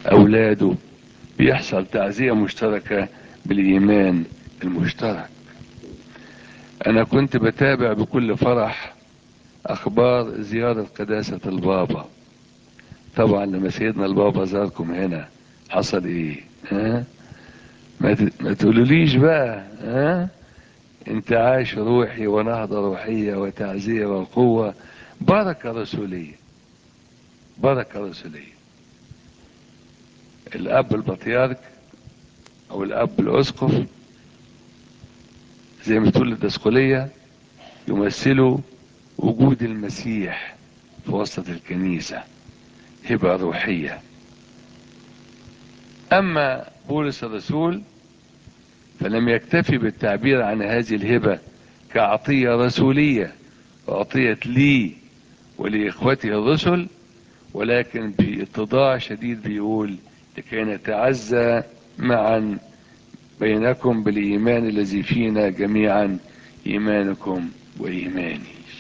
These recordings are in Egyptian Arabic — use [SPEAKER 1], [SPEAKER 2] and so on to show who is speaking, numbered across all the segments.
[SPEAKER 1] اولاده بيحصل تعزية مشتركة بالايمان المشترك انا كنت بتابع بكل فرح اخبار زيارة قداسة البابا طبعا لما سيدنا البابا زاركم هنا حصل ايه ها ما, ت... ما تقولوليش بقى ها انت عايش روحي ونهضة روحية وتعزية وقوة بركة رسولية بركة رسولية الاب البطيارك او الاب الاسقف زي ما تقول الدسقلية يمثلوا وجود المسيح في وسط الكنيسة هبة روحية أما بولس الرسول فلم يكتفي بالتعبير عن هذه الهبة كعطية رسولية أعطيت لي ولإخوته الرسل ولكن باتضاع شديد بيقول لكي نتعزى معا بينكم بالإيمان الذي فينا جميعا إيمانكم وإيماني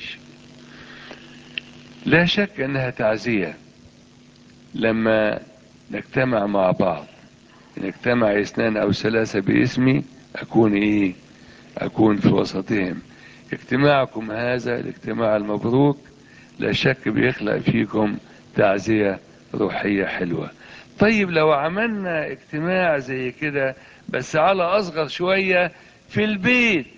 [SPEAKER 1] لا شك أنها تعزية لما نجتمع مع بعض نجتمع اثنان أو ثلاثة باسمي أكون إيه أكون في وسطهم اجتماعكم هذا الاجتماع المبروك لا شك بيخلق فيكم تعزية روحية حلوة طيب لو عملنا اجتماع زي كده بس على اصغر شوية في البيت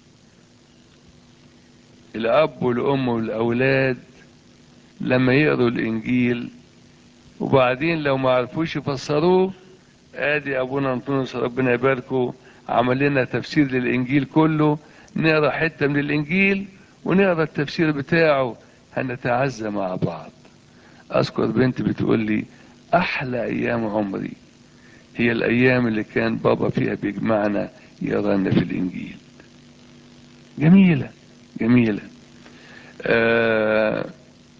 [SPEAKER 1] الاب والام والاولاد لما يقروا الانجيل وبعدين لو ما عرفوش يفسروه ادي ابونا انطونيوس ربنا يباركه عمل لنا تفسير للانجيل كله نقرا حته من الانجيل ونقرا التفسير بتاعه هنتعزى مع بعض اذكر بنت بتقول لي احلى ايام عمري هي الايام اللي كان بابا فيها بيجمعنا يقرانا في الانجيل جميلة جميلة آه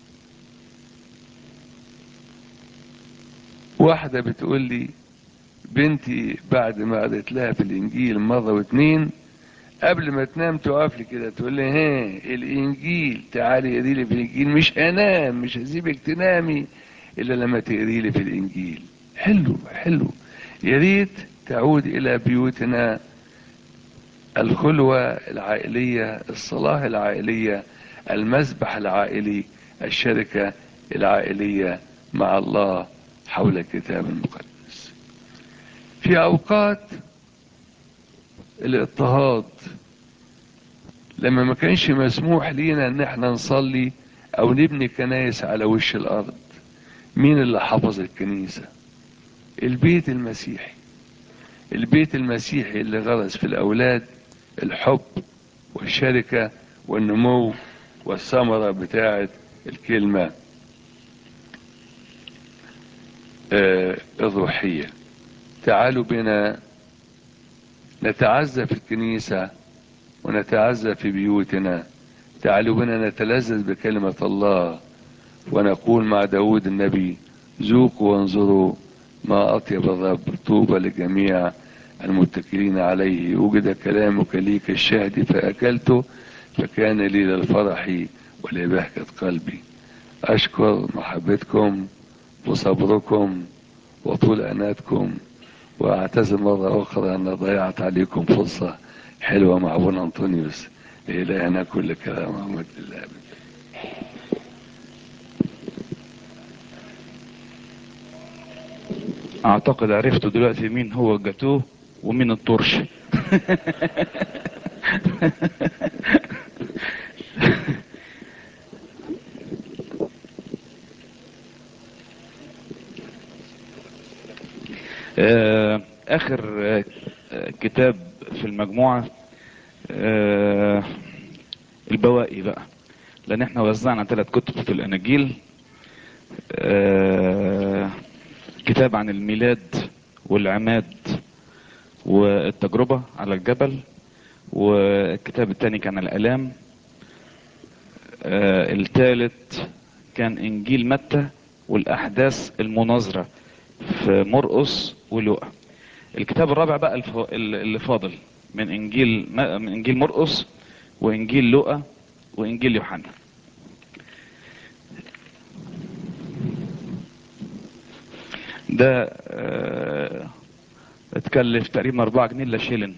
[SPEAKER 1] واحدة بتقول لي بنتي بعد ما قريت لها في الانجيل مرة واتنين قبل ما تنام تقف لي كده تقول لي ها الانجيل تعالي قري لي في الانجيل مش هنام مش هسيبك تنامي الا لما تقري لي في الانجيل حلو حلو يا ريت تعود الى بيوتنا الخلوة العائلية الصلاة العائلية المسبح العائلي الشركة العائلية مع الله حول الكتاب المقدس في اوقات الاضطهاد لما ما كانش مسموح لينا ان احنا نصلي او نبني كنايس على وش الارض مين اللي حفظ الكنيسة البيت المسيحي البيت المسيحي اللي غرس في الاولاد الحب والشركة والنمو والثمرة بتاعة الكلمة آه الروحية تعالوا بنا نتعزى في الكنيسة ونتعزى في بيوتنا تعالوا بنا نتلذذ بكلمة الله ونقول مع داود النبي ذوقوا وانظروا ما أطيب الرب طوبى لجميع المتكلين عليه وجد كلامك لي كالشهد فأكلته فكان لي للفرح ولبهجة قلبي أشكر محبتكم وصبركم وطول أناتكم وأعتذر مرة أخرى أن ضيعت عليكم فرصة حلوة مع أبونا أنطونيوس لإلهنا كل كلام ومجد الله
[SPEAKER 2] اعتقد عرفت دلوقتي مين هو الجاتوه ومين الطرش آه، اخر آه، كتاب في المجموعة آه، البواقي بقى لان احنا وزعنا ثلاث كتب في الاناجيل آه، كتاب عن الميلاد والعماد والتجربة على الجبل والكتاب الثاني كان الالام آه، الثالث كان انجيل متى والاحداث المناظرة في مرقس ولوقا الكتاب الرابع بقى الف- اللي فاضل من انجيل من انجيل مرقس وانجيل لوقا وانجيل يوحنا ده آه، اتكلف تقريبا 4 جنيه الا شيلن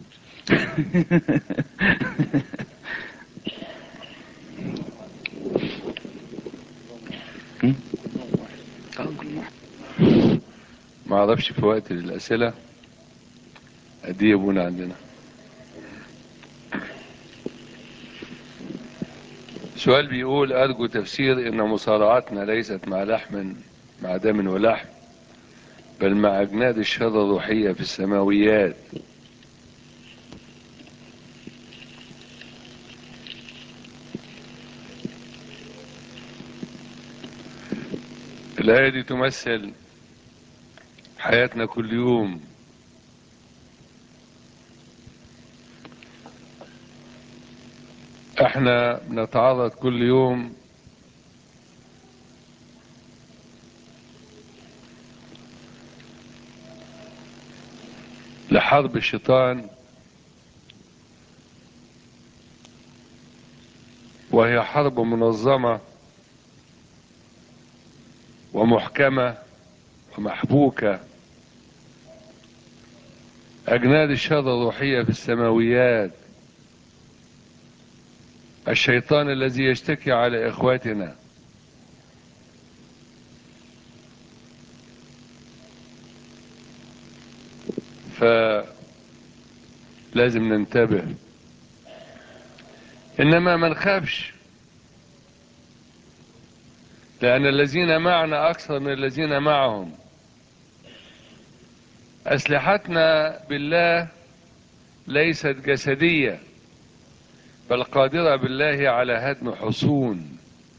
[SPEAKER 1] ما اعرفش في وقت الاسئله قد ايه ابونا عندنا سؤال بيقول ارجو تفسير ان مصارعتنا ليست مع لحم مع دم ولحم بل مع اجناد الشر الروحيه في السماويات الآية دي تمثل حياتنا كل يوم احنا بنتعرض كل يوم لحرب الشيطان وهي حرب منظمة ومحكمة ومحبوكة أجناد الشر الروحية في السماويات الشيطان الذي يشتكي على إخواتنا فلازم ننتبه إنما ما نخافش لأن الذين معنا أكثر من الذين معهم أسلحتنا بالله ليست جسدية بل قادرة بالله على هدم حصون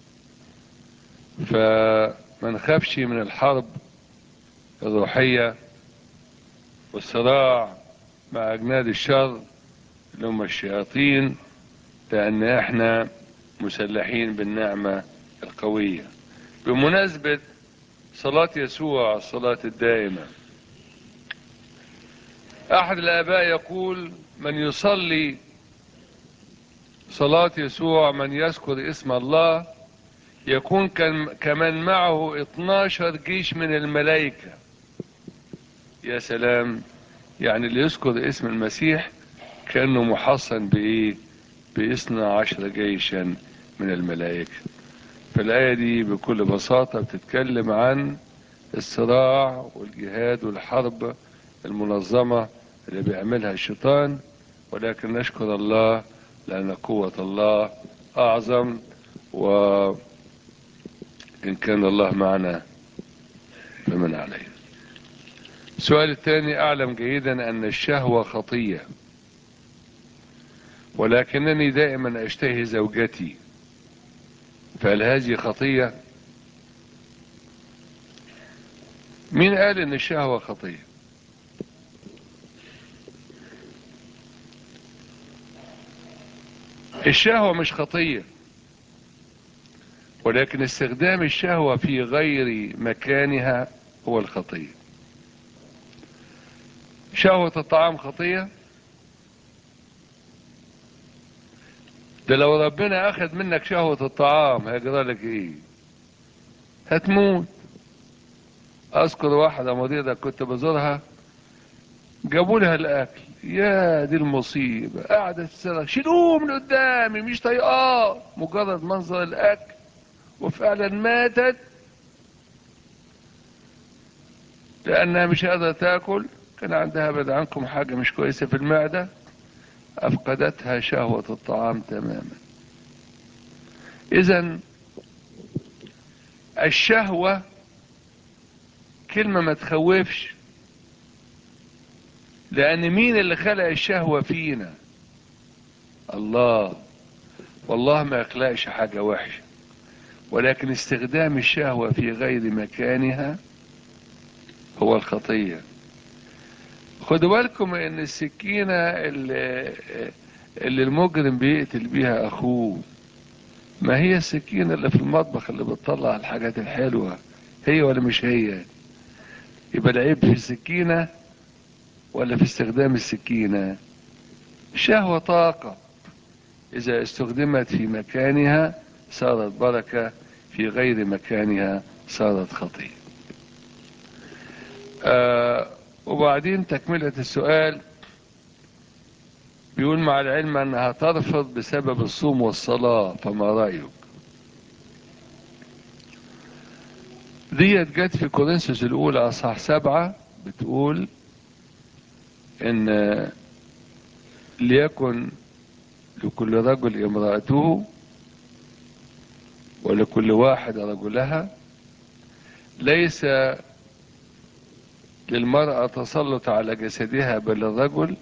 [SPEAKER 1] فما نخافش من الحرب الروحية والصراع مع أجناد الشر اللي هم الشياطين لأن احنا مسلحين بالنعمة القوية بمناسبة صلاة يسوع الصلاة الدائمة أحد الآباء يقول من يصلي صلاة يسوع من يذكر اسم الله يكون كمن معه 12 جيش من الملائكة يا سلام يعني اللي يذكر اسم المسيح كأنه محصن بإيه بإثنى عشر جيشا من الملائكة فالآية دي بكل بساطة بتتكلم عن الصراع والجهاد والحرب المنظمة اللي بيعملها الشيطان ولكن نشكر الله لأن قوة الله أعظم وإن كان الله معنا فمن علينا السؤال الثاني أعلم جيدا أن الشهوة خطية ولكنني دائما أشتهي زوجتي فهل هذه خطية مين قال ان الشهوة خطية الشهوة مش خطية ولكن استخدام الشهوة في غير مكانها هو الخطية شهوة الطعام خطية ده لو ربنا اخذ منك شهوة الطعام هيجرى لك ايه هتموت اذكر واحدة مريضة كنت بزورها جابوا لها الاكل يا دي المصيبة قاعدة تصرخ شيلوه من قدامي مش طايقاه مجرد منظر الاكل وفعلا ماتت لانها مش قادرة تاكل كان عندها بعد عنكم حاجة مش كويسة في المعدة أفقدتها شهوة الطعام تماما إذا الشهوة كلمة ما تخوفش لأن مين اللي خلق الشهوة فينا الله والله ما يخلقش حاجة وحشة ولكن استخدام الشهوة في غير مكانها هو الخطيه خدوا بالكم ان السكينة اللي, اللي المجرم بيقتل بيها اخوه ما هي السكينة اللي في المطبخ اللي بتطلع الحاجات الحلوة هي ولا مش هي يبقى العيب في السكينة ولا في استخدام السكينة الشهوة طاقة اذا استخدمت في مكانها صارت بركة في غير مكانها صارت خطيئة آه وبعدين تكملة السؤال بيقول مع العلم أنها ترفض بسبب الصوم والصلاة فما رأيك ديت جت في كورنثوس الأولى أصحاح سبعة بتقول إن ليكن لكل رجل امرأته ولكل واحد رجلها ليس للمرأة تسلط على جسدها بل الرجل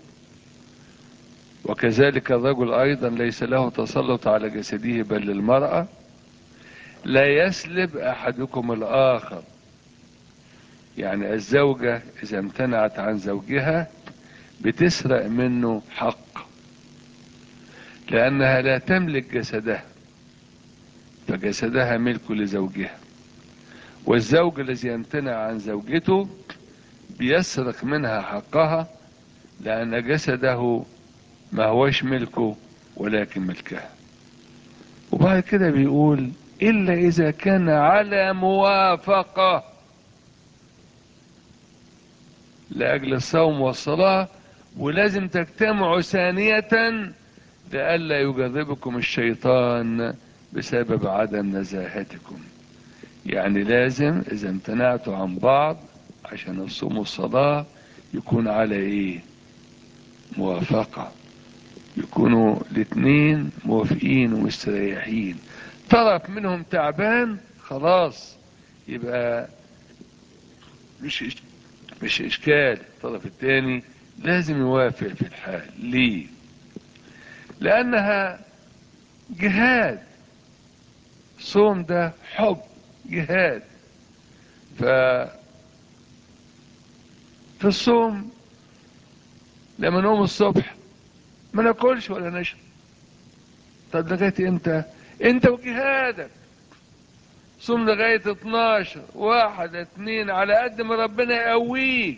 [SPEAKER 1] وكذلك الرجل أيضا ليس له تسلط على جسده بل للمرأة لا يسلب أحدكم الآخر يعني الزوجة إذا امتنعت عن زوجها بتسرق منه حق لأنها لا تملك جسدها فجسدها ملك لزوجها والزوج الذي يمتنع عن زوجته بيسرق منها حقها لأن جسده ما هوش ملكه ولكن ملكها وبعد كده بيقول إلا إذا كان على موافقة لأجل الصوم والصلاة ولازم تجتمعوا ثانية لئلا يجربكم الشيطان بسبب عدم نزاهتكم يعني لازم إذا امتنعتوا عن بعض عشان الصوم والصلاة يكون على إيه موافقة يكونوا الاثنين موافقين ومستريحين طرف منهم تعبان خلاص يبقى مش مش اشكال الطرف الثاني لازم يوافق في الحال ليه لانها جهاد صوم ده حب جهاد ف في الصوم لما نقوم الصبح ما ناكلش ولا نشرب طب لغايه امتى انت وجهادك صوم لغايه 12 واحد اتنين على قد ما ربنا يقويك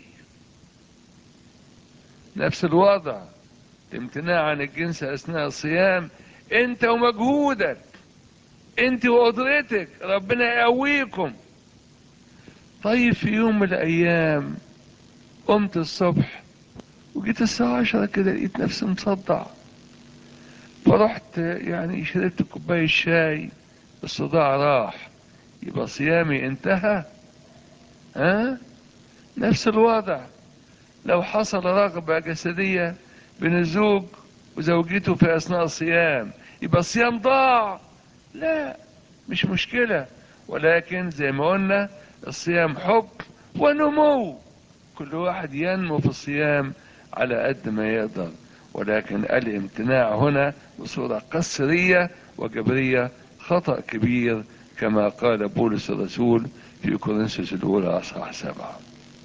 [SPEAKER 1] نفس الوضع الامتناع عن الجنس اثناء الصيام انت ومجهودك انت وقدرتك ربنا يقويكم طيب في يوم من الايام قمت الصبح وجيت الساعة عشرة كده لقيت نفسي مصدع فرحت يعني شربت كوباية شاي الصداع راح يبقى صيامي انتهى ها نفس الوضع لو حصل رغبة جسدية بين الزوج وزوجته في أثناء الصيام يبقى الصيام ضاع لا مش مشكلة ولكن زي ما قلنا الصيام حب ونمو كل واحد ينمو في الصيام على قد ما يقدر ولكن الامتناع هنا بصورة قسرية وجبرية خطأ كبير كما قال بولس الرسول في كورنثوس الأولى أصحاح سبعة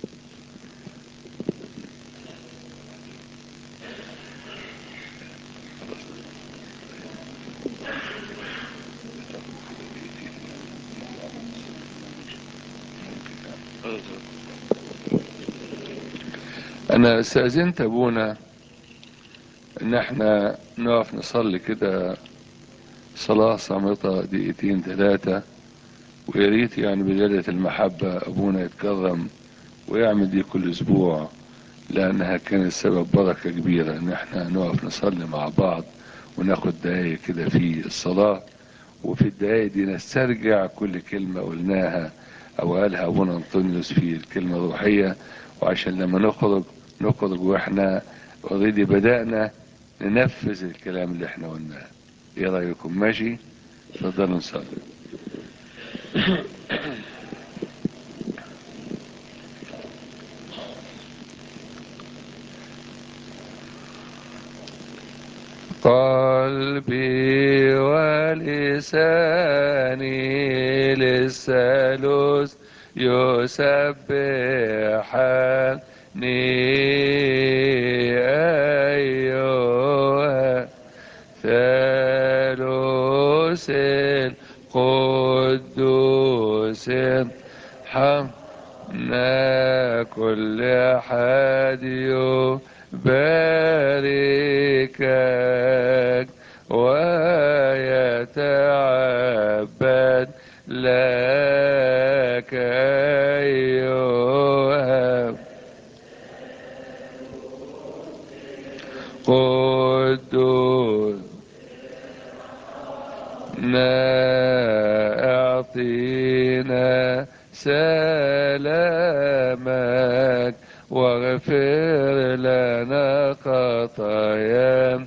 [SPEAKER 1] انا استاذنت ابونا ان احنا نقف نصلي كده صلاة صامتة دقيقتين ثلاثة ويا ريت يعني بجلة المحبة ابونا يتكرم ويعمل دي كل اسبوع لانها كانت سبب بركة كبيرة ان احنا نقف نصلي مع بعض وناخد دقايق كده في الصلاة وفي الدقايق دي نسترجع كل كلمة قلناها او قالها ابونا انطونيوس في الكلمة الروحية وعشان لما نخرج نخرج واحنا اوريدي بدأنا ننفذ الكلام اللي احنا قلناه ايه رأيكم ماشي اتفضلوا نصلي قلبي ولساني للثالوث يسبحني أيها ثالوث القدوس حمنا كل أحد يباركك ويتعبد لك أيها قدوس اعطينا سلامك واغفر لنا خطايانا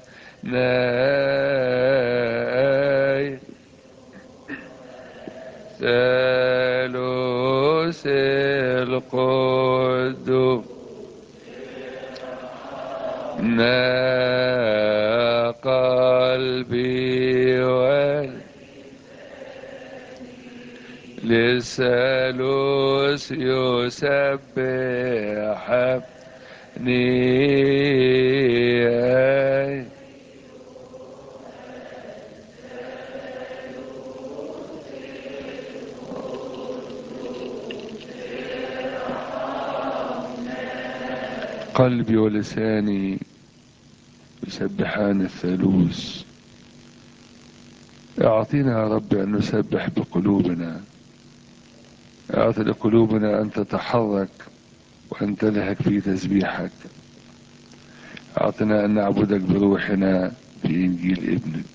[SPEAKER 1] ثالوث القدوس نا قلبي وال للثالوث يسبحني قلبي ولساني يسبحان الثالوث اعطينا يا رب ان نسبح بقلوبنا اعط لقلوبنا ان تتحرك وان تلهك في تسبيحك اعطنا ان نعبدك بروحنا في انجيل ابنك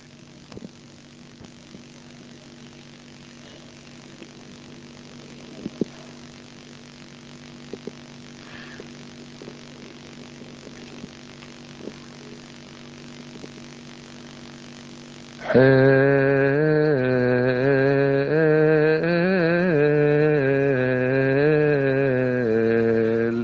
[SPEAKER 1] حيل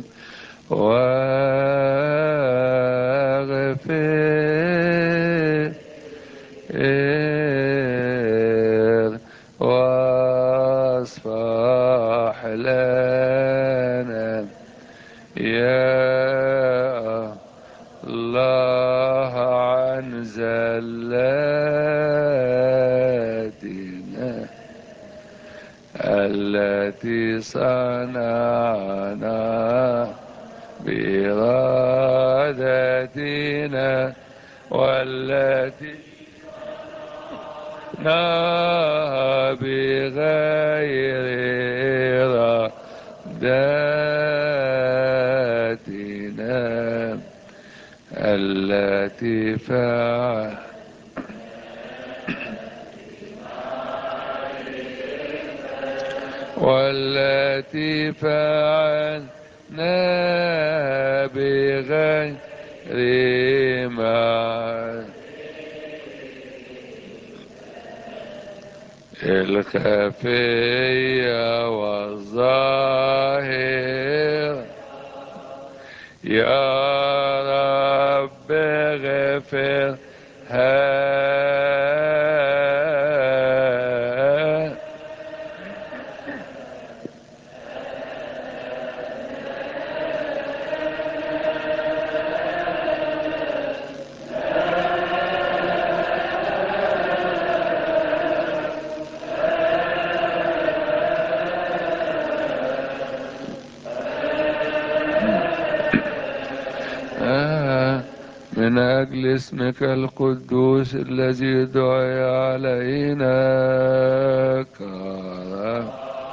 [SPEAKER 1] واغفر واصفح لنا يا الله عن زلاتنا التي صنعنا بإرادتنا والتي صنعنا بغير إرادتنا التي فعل والتي فعلنا بغير ما الخفية والظاهر يا رب اغفر من أجل اسمك القدوس الذي دعي علينا كرم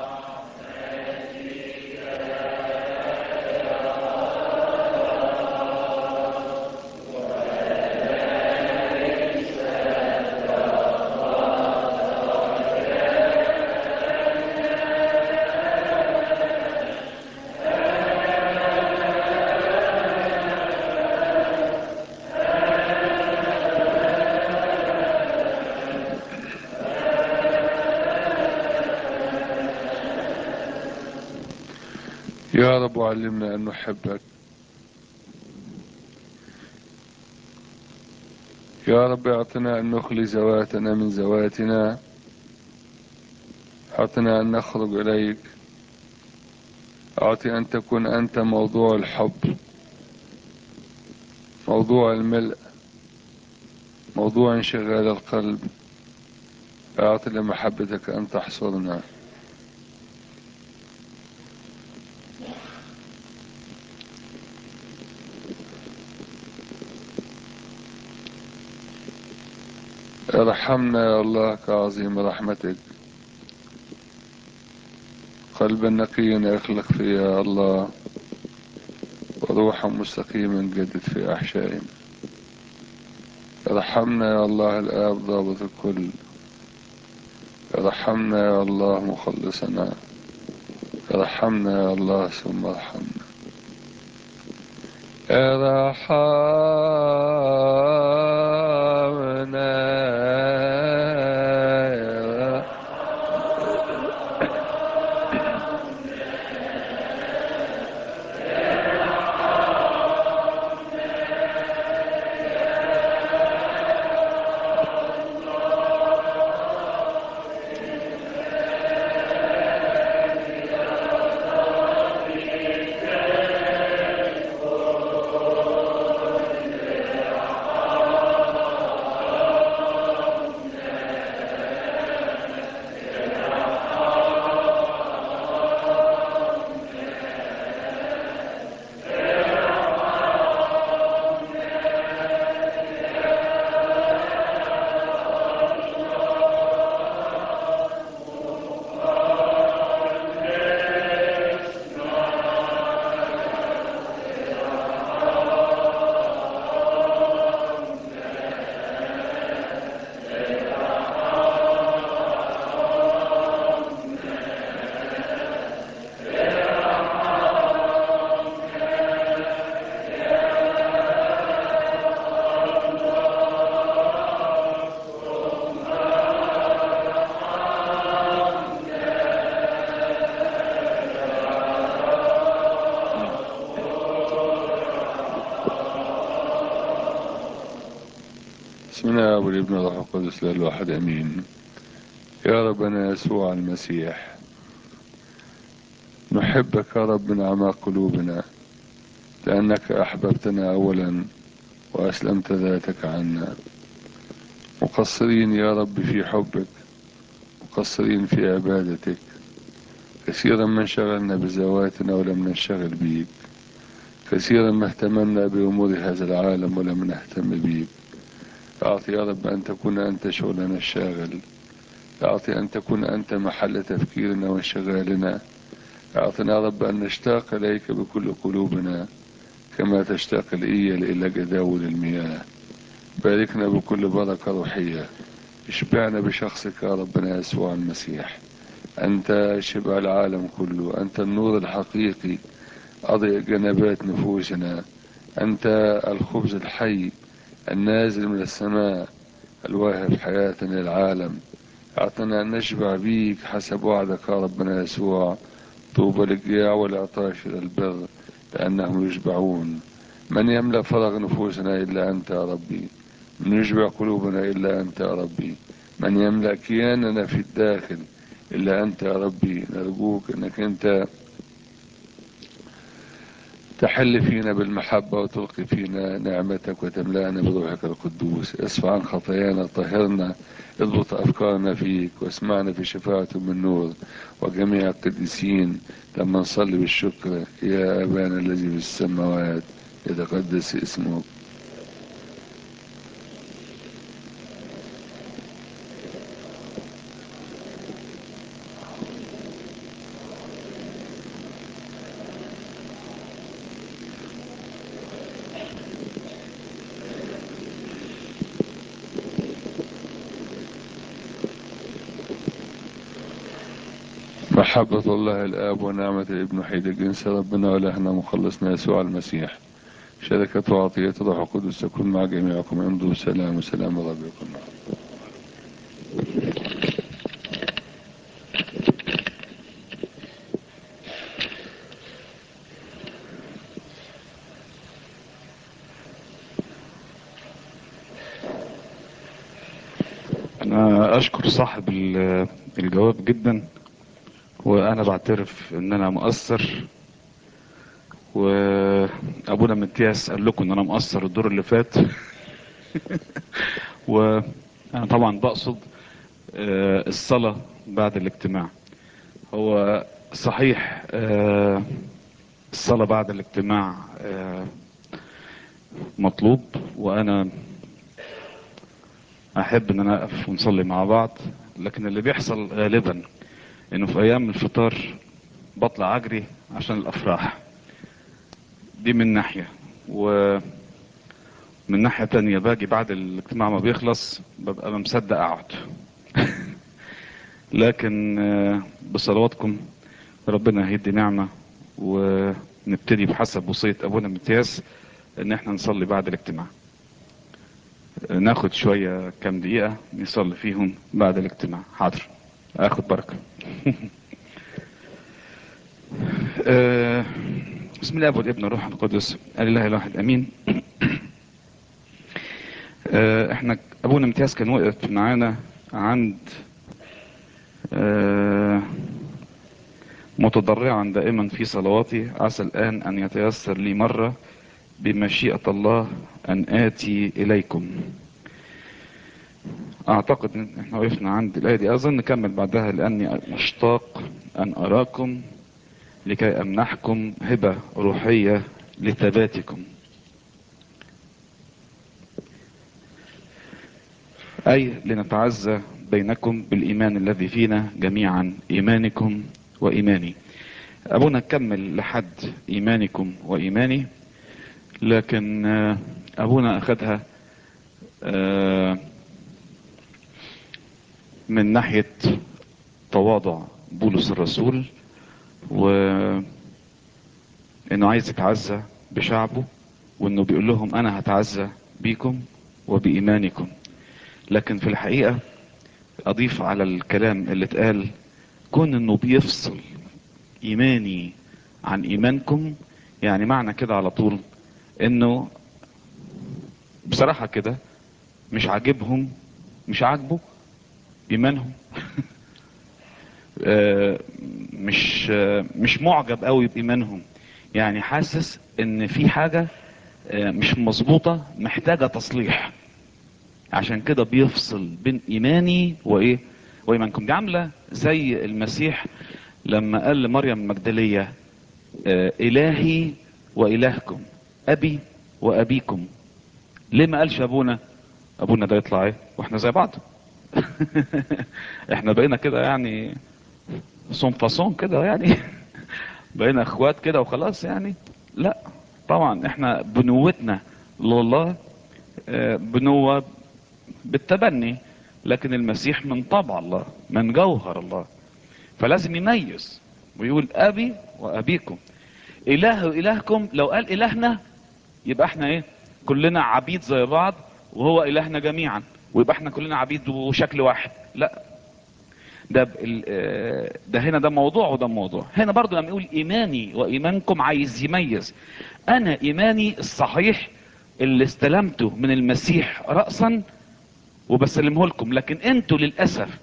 [SPEAKER 1] يا رب علمنا أن نحبك يا رب اعطنا أن نخلي زواتنا من زواتنا اعطنا أن نخرج إليك أعطي أن تكون أنت موضوع الحب موضوع الملء موضوع انشغال القلب أعطي لمحبتك أن تحصرنا ارحمنا يا الله كعظيم رحمتك قلبا نقيا اخلق فيه يا الله وروحا مستقيما جدد في احشائنا ارحمنا يا الله الآب ضابط الكل ارحمنا يا الله مخلصنا ارحمنا يا الله ثم ارحمنا ارحمنا يا بسم الله والابن والروح القدس لا الواحد امين يا ربنا يسوع المسيح نحبك يا رب من اعماق قلوبنا لانك احببتنا اولا واسلمت ذاتك عنا مقصرين يا رب في حبك مقصرين في عبادتك كثيرا ما انشغلنا بذواتنا ولم ننشغل بيك كثيرا ما اهتممنا بامور هذا العالم ولم نهتم بيك أعطي يا رب أن تكون أنت شغلنا الشاغل أعطي أن تكون أنت محل تفكيرنا وانشغالنا أعطنا يا رب أن نشتاق إليك بكل قلوبنا كما تشتاق الإيل إلى جداول المياه باركنا بكل بركة روحية اشبعنا بشخصك يا ربنا يسوع المسيح أنت شبع العالم كله أنت النور الحقيقي أضيء جنبات نفوسنا أنت الخبز الحي النازل من السماء الواهب حياة للعالم أعطنا أن نشبع بيك حسب وعدك يا ربنا يسوع طوبى للجياع والعطاش إلى البر لأنهم يشبعون من يملأ فراغ نفوسنا إلا أنت يا ربي من يشبع قلوبنا إلا أنت يا ربي من يملأ كياننا في الداخل إلا أنت يا ربي نرجوك أنك أنت تحل فينا بالمحبة وتلقي فينا نعمتك وتملأنا بروحك القدوس اصفى عن خطايانا طهرنا اضبط أفكارنا فيك واسمعنا في شفاعة من نور وجميع القديسين لما نصلي بالشكر يا أبانا الذي في السماوات يتقدس اسمك محبة الله الآب ونعمة الابن حيد الجنس ربنا ولهنا مخلصنا يسوع المسيح شركة وعطية روح القدس تكون مع جميعكم امضوا سلام وسلام الرب يكون معكم
[SPEAKER 2] انا اشكر صاحب ال- الجواب جدا وانا بعترف ان انا مقصر وابونا متياس قال لكم ان انا مقصر الدور اللي فات وانا طبعا بقصد آه، الصلاة بعد الاجتماع هو صحيح آه، الصلاة بعد الاجتماع آه، مطلوب وانا احب ان انا اقف ونصلي مع بعض لكن اللي بيحصل غالبا انه في ايام الفطار بطلع اجري عشان الافراح دي من ناحية و... من ناحية تانية باجي بعد الاجتماع ما بيخلص ببقى ما مصدق اقعد لكن آه، بصلواتكم ربنا يهدي نعمة ونبتدي بحسب وصية ابونا متياس ان احنا نصلي بعد الاجتماع آه، ناخد شوية كام دقيقة نصلي فيهم بعد الاجتماع حاضر اخد بركة آه، بسم الله والابن والروح القدس الاله الواحد امين آه، احنا ابونا امتياز كان وقف معانا عند آه، متضرعا دائما في صلواتي عسى الان ان يتيسر لي مرة بمشيئة الله ان اتي اليكم اعتقد ان احنا وقفنا عند الايه دي اظن نكمل بعدها لاني مشتاق ان اراكم لكي امنحكم هبة روحية لثباتكم اي لنتعزى بينكم بالايمان الذي فينا جميعا ايمانكم وايماني ابونا كمل لحد ايمانكم وايماني لكن آه، ابونا اخذها آه، من ناحية تواضع بولس الرسول و انه عايز يتعزى بشعبه وانه بيقول لهم انا هتعزى بيكم وبايمانكم لكن في الحقيقة اضيف على الكلام اللي اتقال كون انه بيفصل ايماني عن ايمانكم يعني معنى كده على طول انه بصراحة كده مش عاجبهم مش عاجبه ايمانهم آه، مش آه، مش معجب قوي بايمانهم يعني حاسس ان في حاجة آه، مش مظبوطة محتاجة تصليح عشان كده بيفصل بين ايماني وايه وايمانكم دي عاملة زي المسيح لما قال لمريم المجدلية آه، الهي والهكم ابي وابيكم ليه ما قالش ابونا ابونا ده يطلع ايه واحنا زي بعض احنا بقينا كده يعني صون فاصون كده يعني بقينا اخوات كده وخلاص يعني لا طبعا احنا بنوتنا لله آه، بنوة بالتبني لكن المسيح من طبع الله من جوهر الله فلازم يميز ويقول ابي وابيكم اله الهكم لو قال الهنا يبقى احنا ايه كلنا عبيد زي بعض وهو الهنا جميعا ويبقى احنا كلنا عبيد وشكل واحد لا ده ب- ال- آه، ده هنا ده موضوع وده موضوع هنا برضو لما يقول ايماني وايمانكم عايز يميز انا ايماني الصحيح اللي استلمته من المسيح رأسا وبسلمه لكم لكن انتوا للأسف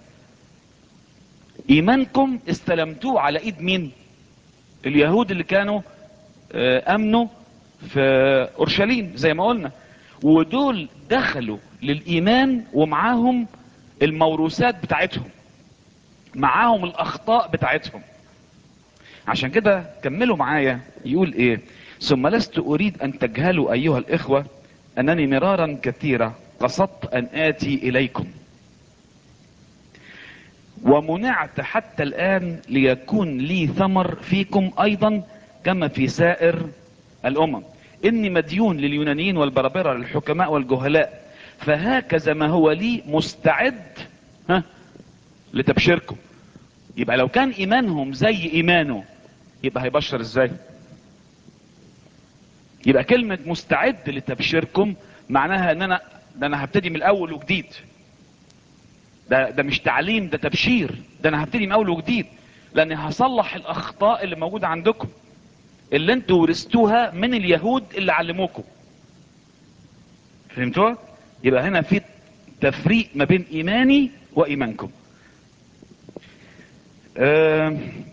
[SPEAKER 2] ايمانكم استلمتوه على ايد مين اليهود اللي كانوا آه، امنوا في اورشليم زي ما قلنا ودول دخلوا للايمان ومعاهم الموروثات بتاعتهم معاهم الاخطاء بتاعتهم عشان كده كملوا معايا يقول ايه ثم لست اريد ان تجهلوا ايها الاخوة انني مرارا كثيرة قصدت ان اتي اليكم ومنعت حتى الان ليكون لي ثمر فيكم ايضا كما في سائر الامم اني مديون لليونانيين والبربرة للحكماء والجهلاء فهكذا ما هو لي مستعد ها لتبشيركم يبقى لو كان ايمانهم زي ايمانه يبقى هيبشر ازاي يبقى كلمة مستعد لتبشيركم معناها ان انا ده انا هبتدي من الاول وجديد ده ده مش تعليم ده تبشير ده انا هبتدي من اول وجديد لاني هصلح الاخطاء اللي موجودة عندكم اللي انتوا ورثتوها من اليهود اللي علموكم فهمتوها يبقى هنا في تفريق ما بين ايماني وايمانكم آه،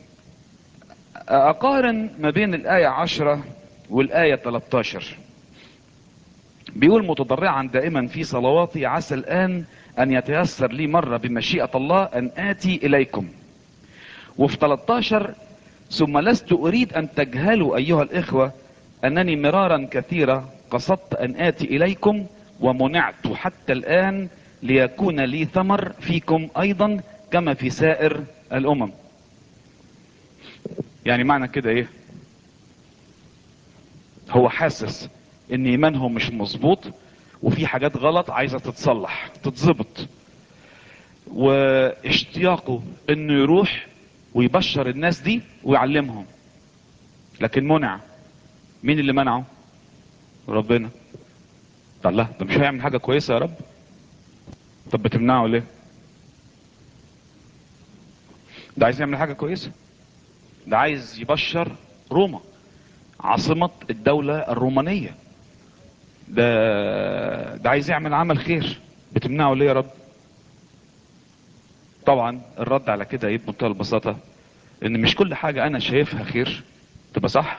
[SPEAKER 2] اقارن ما بين الاية عشرة والاية 13 بيقول متضرعا دائما في صلواتي عسى الان ان يتيسر لي مرة بمشيئة الله ان اتي اليكم وفي 13 ثم لست اريد ان تجهلوا ايها الاخوة انني مرارا كثيرة قصدت ان اتي اليكم ومنعت حتى الان ليكون لي ثمر فيكم ايضا كما في سائر الامم يعني معنى كده ايه هو حاسس ان ايمانهم مش مظبوط وفي حاجات غلط عايزة تتصلح تتظبط واشتياقه انه يروح ويبشر الناس دي ويعلمهم لكن منع مين اللي منعه ربنا طب لا ده مش هيعمل حاجة كويسة يا رب طب بتمنعه ليه ده عايز يعمل حاجة كويسة ده عايز يبشر روما عاصمة الدولة الرومانية ده ده عايز يعمل عمل خير بتمنعه ليه يا رب طبعا الرد على كده ايه بمنتهى البساطة ان مش كل حاجة انا شايفها خير تبقى صح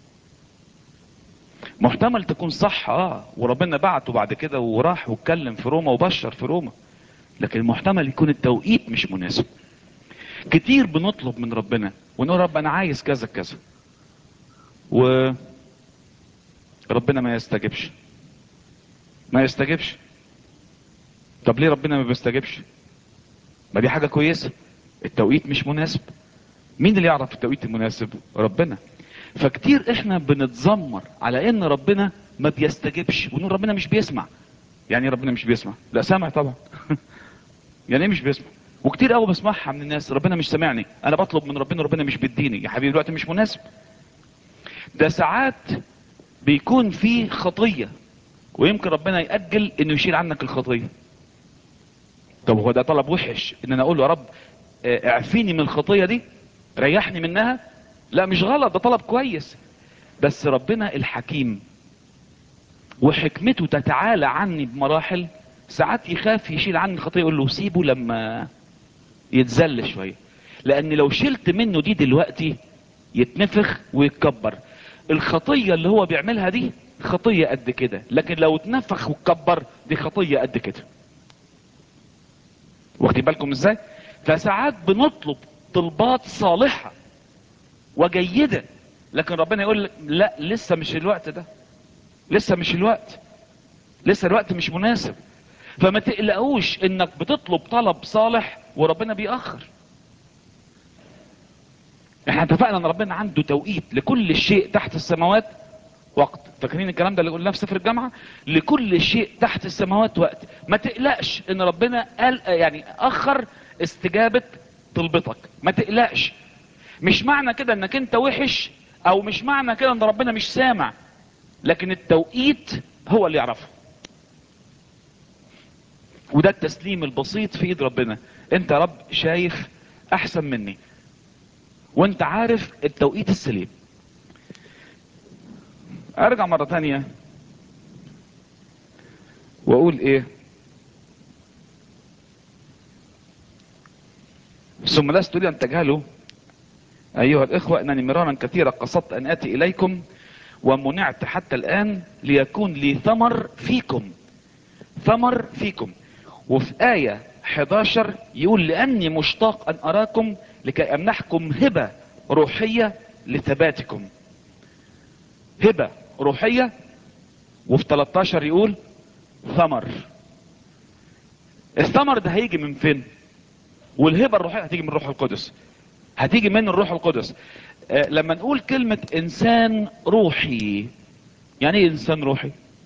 [SPEAKER 2] محتمل تكون صح اه وربنا بعته بعد كده وراح واتكلم في روما وبشر في روما لكن محتمل يكون التوقيت مش مناسب كتير بنطلب من ربنا ونقول رب انا عايز كذا كذا و ربنا ما يستجبش ما يستجبش طب ليه ربنا ما بيستجبش ما دي حاجة كويسة التوقيت مش مناسب مين اللي يعرف التوقيت المناسب ربنا فكتير احنا بنتذمر على ان ربنا ما بيستجبش ونقول ربنا مش بيسمع يعني إيه ربنا مش بيسمع لا سامع طبعا يعني ايه مش بيسمع وكتير قوي بسمعها من الناس ربنا مش سامعني انا بطلب من ربنا ربنا مش بيديني يا حبيبي الوقت مش مناسب ده ساعات بيكون في خطية ويمكن ربنا يأجل انه يشيل عنك الخطية طب هو ده طلب وحش ان انا اقول له يا رب آه، اعفيني من الخطية دي ريحني منها لا مش غلط ده طلب كويس بس ربنا الحكيم وحكمته تتعالى عني بمراحل ساعات يخاف يشيل عني الخطية يقول له سيبه لما يتذل شوية لان لو شلت منه دي دلوقتي يتنفخ ويتكبر الخطية اللي هو بيعملها دي خطية قد كده لكن لو اتنفخ واتكبر دي خطية قد كده واخدين بالكم ازاي فساعات بنطلب طلبات صالحة وجيدة لكن ربنا يقول لك لا لسه مش الوقت ده لسه مش الوقت لسه الوقت مش مناسب فما تقلقوش انك بتطلب طلب صالح وربنا بيأخر احنا اتفقنا ان ربنا عنده توقيت لكل شيء تحت السماوات وقت فاكرين الكلام ده اللي قلناه في سفر الجامعه لكل شيء تحت السماوات وقت ما تقلقش ان ربنا قال يعني اخر استجابه طلبتك ما تقلقش مش معنى كده انك انت وحش او مش معنى كده ان ربنا مش سامع لكن التوقيت هو اللي يعرفه وده التسليم البسيط في ايد ربنا انت يا رب شايف احسن مني وانت عارف التوقيت السليم ارجع مرة تانية واقول ايه ثم لست لي ان تجهلوا ايها الاخوة انني مرارا كثيرا قصدت ان اتي اليكم ومنعت حتى الان ليكون لي ثمر فيكم ثمر فيكم وفي آية 11 يقول لأني مشتاق أن أراكم لكي أمنحكم هبة روحية لثباتكم هبة روحية وفي 13 يقول ثمر الثمر ده هيجي من فين والهبة الروحية هتيجي من الروح القدس هتيجي من الروح القدس آه لما نقول كلمة انسان روحي يعني ايه انسان روحي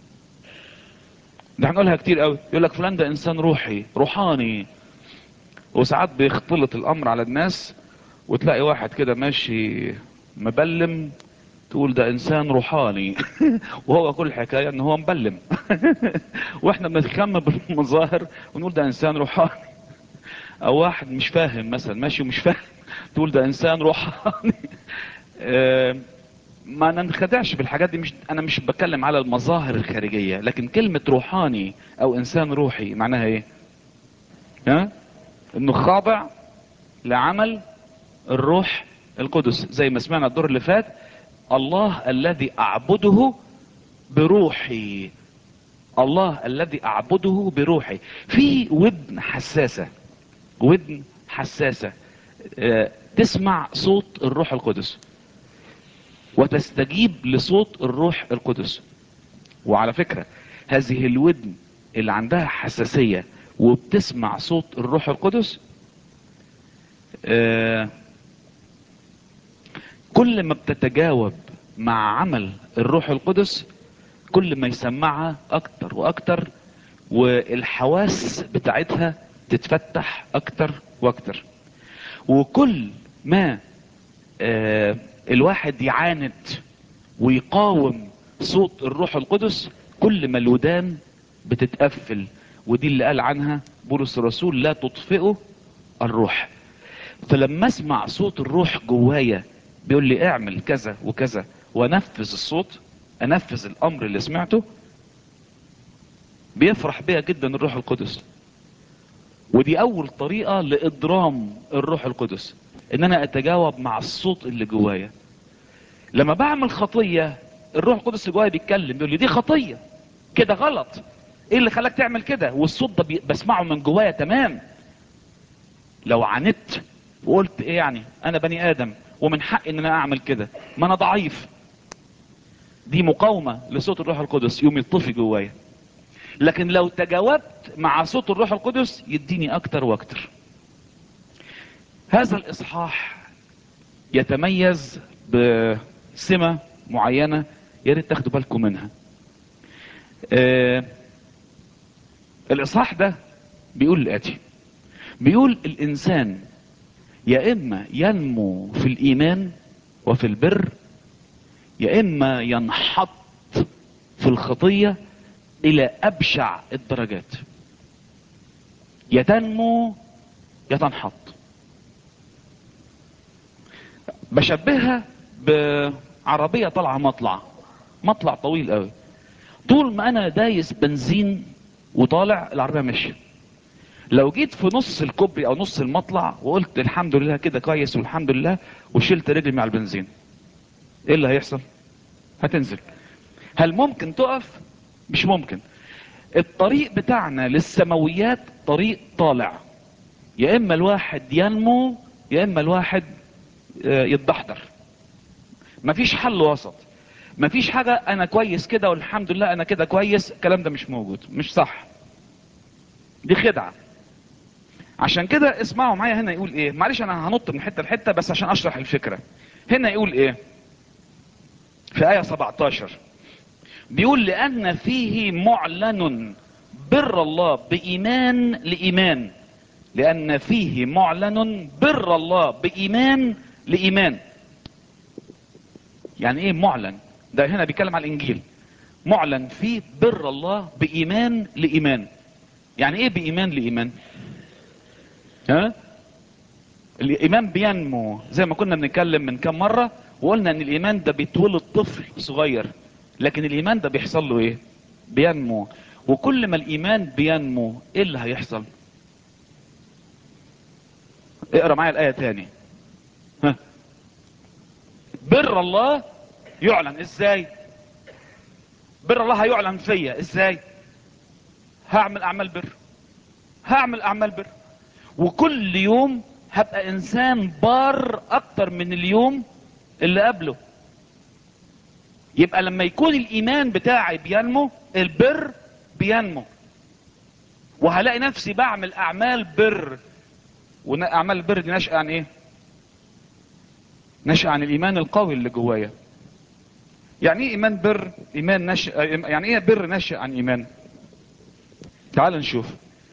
[SPEAKER 2] ده هنقولها كتير قوي يقول لك فلان ده انسان روحي روحاني وساعات بيختلط الامر على الناس وتلاقي واحد كده ماشي مبلم تقول ده انسان روحاني وهو كل الحكايه ان هو مبلم واحنا بنتخم بالمظاهر ونقول ده انسان روحاني او واحد مش فاهم مثلا ماشي ومش فاهم تقول ده انسان روحاني آه، ما ننخدعش بالحاجات دي مش انا مش بتكلم على المظاهر الخارجيه لكن كلمه روحاني او انسان روحي معناها ايه ها انه خاضع لعمل الروح القدس زي ما سمعنا الدور اللي فات الله الذي اعبده بروحي الله الذي اعبده بروحي في ودن حساسه ودن حساسه آه، تسمع صوت الروح القدس وتستجيب لصوت الروح القدس وعلى فكرة هذه الودن اللي عندها حساسية وبتسمع صوت الروح القدس آه، كل ما بتتجاوب مع عمل الروح القدس كل ما يسمعها اكتر واكتر والحواس بتاعتها تتفتح اكتر واكتر وكل ما آه الواحد يعاند ويقاوم صوت الروح القدس كل ما الودان بتتقفل ودي اللي قال عنها بولس الرسول لا تطفئوا الروح فلما اسمع صوت الروح جوايا بيقول لي اعمل كذا وكذا وانفذ الصوت انفذ الامر اللي سمعته بيفرح بيها جدا الروح القدس ودي اول طريقة لاضرام الروح القدس ان انا اتجاوب مع الصوت اللي جوايا لما بعمل خطية الروح القدس اللي جوايا بيتكلم بيقول لي دي خطية كده غلط ايه اللي خلاك تعمل كده والصوت ده بي- بسمعه من جوايا تمام لو عاندت وقلت ايه يعني انا بني ادم ومن حقي ان انا اعمل كده ما انا ضعيف دي مقاومة لصوت الروح القدس يوم يطفي جوايا لكن لو تجاوبت مع صوت الروح القدس يديني اكتر واكتر هذا الاصحاح يتميز بسمة معينة يا ريت تاخدوا بالكم منها آه الاصحاح ده بيقول الاتي بيقول الانسان يا اما ينمو في الايمان وفي البر يا اما ينحط في الخطية الى ابشع الدرجات يا تنمو يا تنحط بشبهها بعربية طالعة مطلع مطلع طويل قوي طول ما انا دايس بنزين وطالع العربية ماشية لو جيت في نص الكوبري او نص المطلع وقلت الحمد لله كده كويس والحمد لله وشلت رجلي مع البنزين ايه اللي هيحصل هتنزل هل ممكن تقف مش ممكن الطريق بتاعنا للسماويات طريق طالع يا اما الواحد ينمو يا اما الواحد آه، يتدحضر مفيش حل وسط مفيش حاجة انا كويس كده والحمد لله انا كده كويس الكلام ده مش موجود مش صح دي خدعة عشان كده اسمعوا معايا هنا يقول ايه معلش انا هنط من حتة لحتة بس عشان اشرح الفكرة هنا يقول ايه في آية 17 بيقول لأن فيه معلن بر الله بإيمان لإيمان لأن فيه معلن بر الله بإيمان لإيمان يعني إيه معلن ده هنا بيتكلم على الإنجيل معلن فيه بر الله بإيمان لإيمان يعني إيه بإيمان لإيمان ها الإيمان بينمو زي ما كنا بنتكلم من كام مرة وقلنا ان الايمان ده بيتولد طفل صغير لكن الايمان ده بيحصل له ايه بينمو وكل ما الايمان بينمو ايه اللي هيحصل اقرا معايا الايه تاني ها بر الله يعلن ازاي بر الله هيعلن فيا ازاي هعمل اعمال بر هعمل اعمال بر وكل يوم هبقى انسان بار اكتر من اليوم اللي قبله يبقى لما يكون الايمان بتاعي بينمو البر بينمو وهلاقي نفسي بعمل اعمال بر واعمال البر دي ناشئه عن ايه ناشئه عن الايمان القوي اللي جوايا يعني ايه ايمان بر ايمان ناشئ يعني ايه بر ناشئ عن ايمان تعال نشوف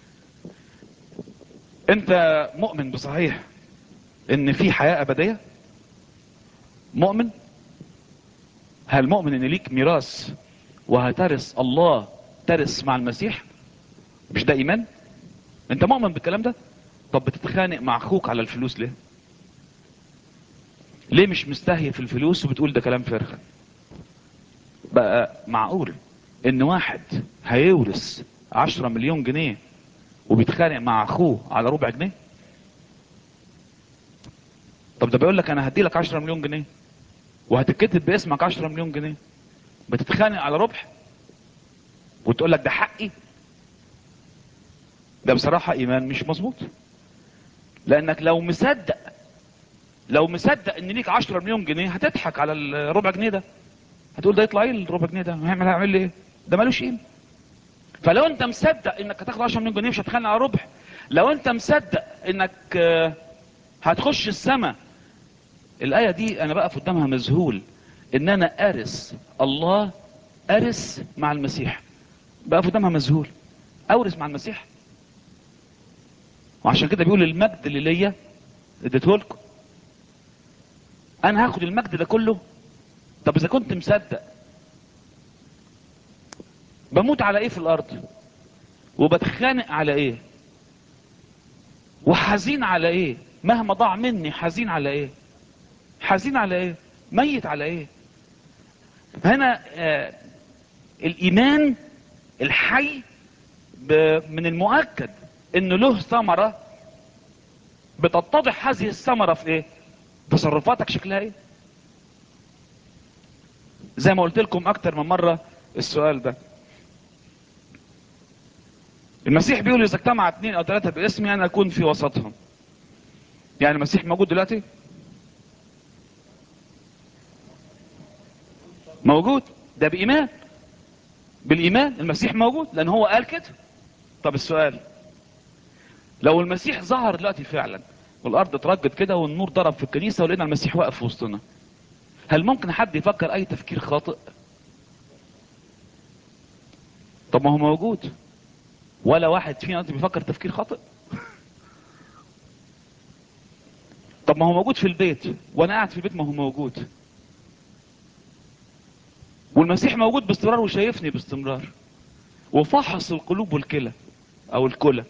[SPEAKER 2] انت مؤمن بصحيح ان في حياه ابديه مؤمن هل مؤمن ان ليك ميراث وهترث الله ترث مع المسيح مش ده ايمان انت مؤمن بالكلام ده طب بتتخانق مع اخوك على الفلوس ليه ليه مش مستهي في الفلوس وبتقول ده كلام فارغ بقى معقول ان واحد هيورث عشرة مليون جنيه وبيتخانق مع اخوه على ربع جنيه طب ده بيقول لك انا هدي لك 10 مليون جنيه وهتتكتب باسمك 10 مليون جنيه بتتخانق على ربح وتقول لك ده حقي ده بصراحة ايمان مش مظبوط لانك لو مصدق لو مصدق ان ليك 10 مليون جنيه هتضحك على الربع جنيه ده هتقول ده يطلع ايه الربع جنيه ده هيعمل هيعمل لي ايه ده ملوش قيمه فلو انت مصدق انك هتاخد 10 مليون جنيه مش هتخانق على ربح لو انت مصدق انك آه، هتخش السماء الآية دي أنا بقف قدامها مذهول إن أنا أرث الله ارث مع المسيح بقى قدامها مذهول اورث مع المسيح وعشان كده بيقول المجد اللي ليا اديته لكم انا هاخد المجد ده كله طب اذا كنت مصدق بموت على ايه في الارض وبتخانق على ايه وحزين على ايه مهما ضاع مني حزين على ايه حزين على ايه ميت على ايه هنا آه الايمان الحي ب- من المؤكد انه له ثمرة بتتضح هذه الثمرة في ايه تصرفاتك شكلها ايه زي ما قلت لكم اكتر من مرة السؤال ده المسيح بيقول اذا اجتمع اثنين او ثلاثة باسمي انا اكون في وسطهم يعني المسيح موجود دلوقتي موجود ده بايمان بالايمان المسيح موجود لان هو قال كده طب السؤال لو المسيح ظهر دلوقتي فعلا والارض اترجت كده والنور ضرب في الكنيسه ولقينا المسيح واقف في وسطنا هل ممكن حد يفكر اي تفكير خاطئ طب ما هو موجود ولا واحد فينا دلوقتي بيفكر تفكير خاطئ طب ما هو موجود في البيت وانا قاعد في البيت ما هو موجود والمسيح موجود باستمرار وشايفني باستمرار وفحص القلوب والكلى او الكلى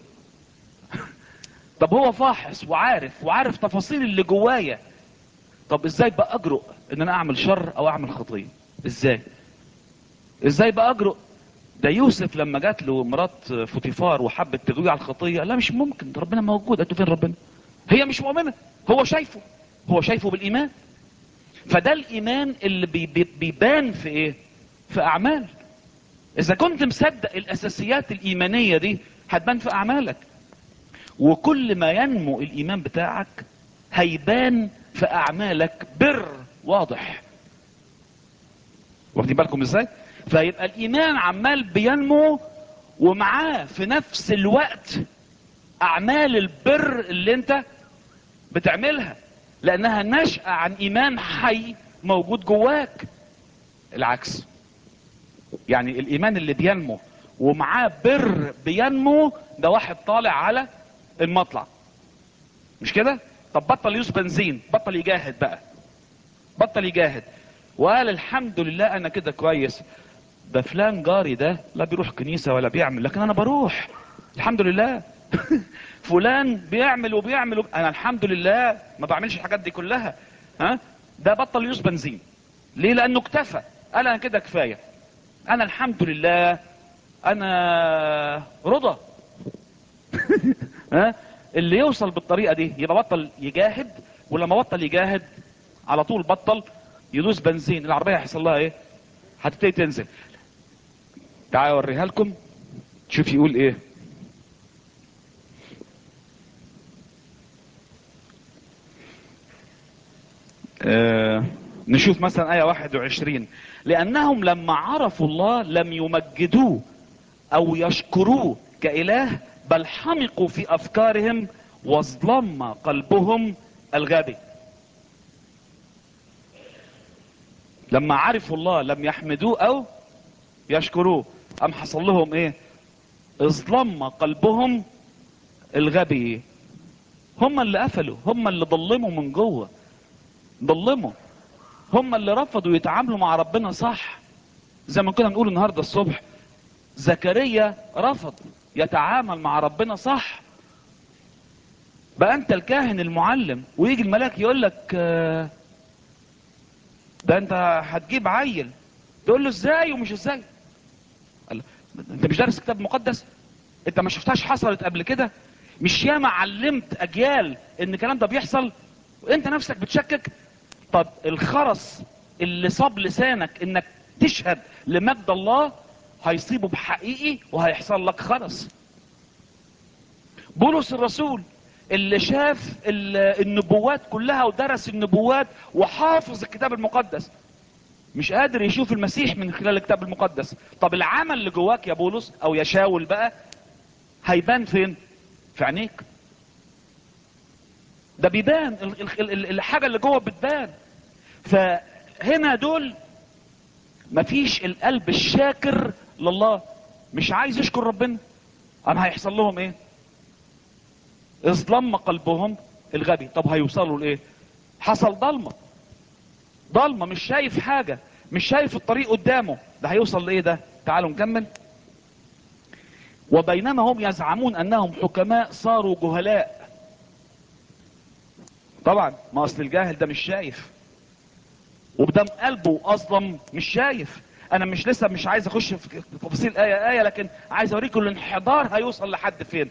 [SPEAKER 2] طب هو فاحص وعارف وعارف تفاصيل اللي جوايا طب ازاي بقى اجرؤ ان انا اعمل شر او اعمل خطيه ازاي ازاي بقى اجرؤ ده يوسف لما جات له مرات فوتيفار وحبت تغويه على الخطيه لا مش ممكن ده ربنا موجود انتوا فين ربنا هي مش مؤمنه هو شايفه هو شايفه بالايمان فده الايمان اللي بي بي بيبان في ايه في اعمال اذا كنت مصدق الاساسيات الايمانيه دي هتبان في اعمالك وكل ما ينمو الايمان بتاعك هيبان في اعمالك بر واضح واخدين بالكم ازاي فيبقى الايمان عمال بينمو ومعاه في نفس الوقت اعمال البر اللي انت بتعملها لانها نشأة عن ايمان حي موجود جواك العكس يعني الايمان اللي بينمو ومعاه بر بينمو ده واحد طالع على المطلع مش كده طب بطل يوز بنزين بطل يجاهد بقى بطل يجاهد وقال الحمد لله انا كده كويس ده فلان جاري ده لا بيروح كنيسة ولا بيعمل لكن انا بروح الحمد لله فلان بيعمل وبيعمل وب... انا الحمد لله ما بعملش الحاجات دي كلها ها ده بطل يوز بنزين ليه لانه اكتفى قال انا كده كفايه انا الحمد لله انا رضا ها اللي يوصل بالطريقه دي يبقى بطل يجاهد ولما بطل يجاهد على طول بطل يدوس بنزين العربيه هيحصل لها ايه هتبتدي تنزل تعالوا اوريها لكم شوف يقول ايه آه نشوف مثلا آية 21 لأنهم لما عرفوا الله لم يمجدوه أو يشكروه كإله بل حمقوا في أفكارهم واظلم قلبهم الغبي لما عرفوا الله لم يحمدوه أو يشكروه أم حصل لهم إيه اظلم قلبهم الغبي هم اللي قفلوا هم اللي ضلموا من جوه ضلموا هم اللي رفضوا يتعاملوا مع ربنا صح زي ما كنا نقول النهارده الصبح زكريا رفض يتعامل مع ربنا صح بقى انت الكاهن المعلم ويجي الملاك يقول لك آه، ده انت هتجيب عيل تقول له ازاي ومش ازاي قال له، انت مش دارس كتاب مقدس انت ما شفتهاش حصلت قبل كده مش ياما علمت اجيال ان الكلام ده بيحصل وانت نفسك بتشكك طب الخرس اللي صاب لسانك انك تشهد لمجد الله هيصيبه بحقيقي وهيحصل لك خرس بولس الرسول اللي شاف ال- النبوات كلها ودرس النبوات وحافظ الكتاب المقدس مش قادر يشوف المسيح من خلال الكتاب المقدس طب العمل اللي جواك يا بولس او يا شاول بقى هيبان فين في عينيك ده بيبان ال- ال- ال- الحاجة اللي جوه بتبان فهنا دول مفيش القلب الشاكر لله مش عايز يشكر ربنا اما هيحصل لهم ايه اظلم قلبهم الغبي طب هيوصلوا لايه حصل ضلمه ضلمه مش شايف حاجه مش شايف الطريق قدامه ده هيوصل لايه ده تعالوا نكمل وبينما هم يزعمون انهم حكماء صاروا جهلاء طبعا ما اصل الجاهل ده مش شايف وبدم قلبه اصلا مش شايف انا مش لسه مش عايز اخش في تفاصيل ايه ايه لكن عايز اوريكم الانحدار هيوصل لحد فين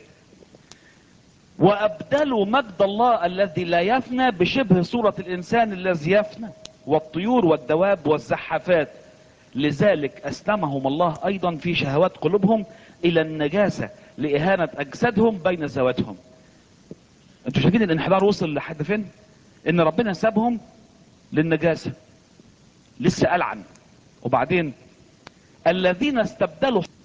[SPEAKER 2] وابدلوا مجد الله الذي لا يفنى بشبه صورة الانسان الذي يفنى والطيور والدواب والزحافات لذلك اسلمهم الله ايضا في شهوات قلوبهم الى النجاسة لاهانة اجسادهم بين ذواتهم انتوا شايفين الانحدار وصل لحد فين ان ربنا سابهم للنجاسة لسه ألعن وبعدين الذين استبدلوا